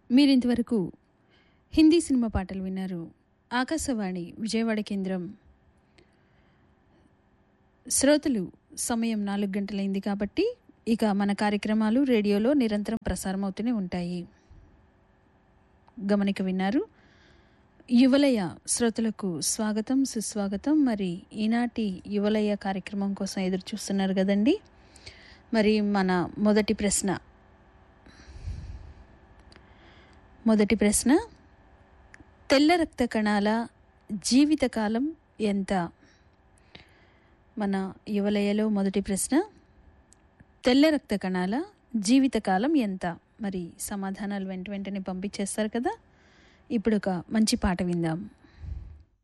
మీరింతవరకు హిందీ సినిమా పాటలు విన్నారు ఆకాశవాణి విజయవాడ కేంద్రం శ్రోతలు సమయం నాలుగు గంటలైంది కాబట్టి ఇక మన కార్యక్రమాలు రేడియోలో నిరంతరం ప్రసారం అవుతూనే ఉంటాయి గమనిక విన్నారు యువలయ శ్రోతలకు స్వాగతం సుస్వాగతం మరి ఈనాటి యువలయ కార్యక్రమం కోసం ఎదురు చూస్తున్నారు కదండి మరి మన మొదటి ప్రశ్న మొదటి ప్రశ్న తెల్ల రక్త కణాల జీవితకాలం ఎంత మన యువలయలో మొదటి ప్రశ్న తెల్ల రక్త కణాల జీవితకాలం ఎంత మరి సమాధానాలు వెంట వెంటనే పంపించేస్తారు కదా ఇప్పుడు ఒక మంచి పాట విందాం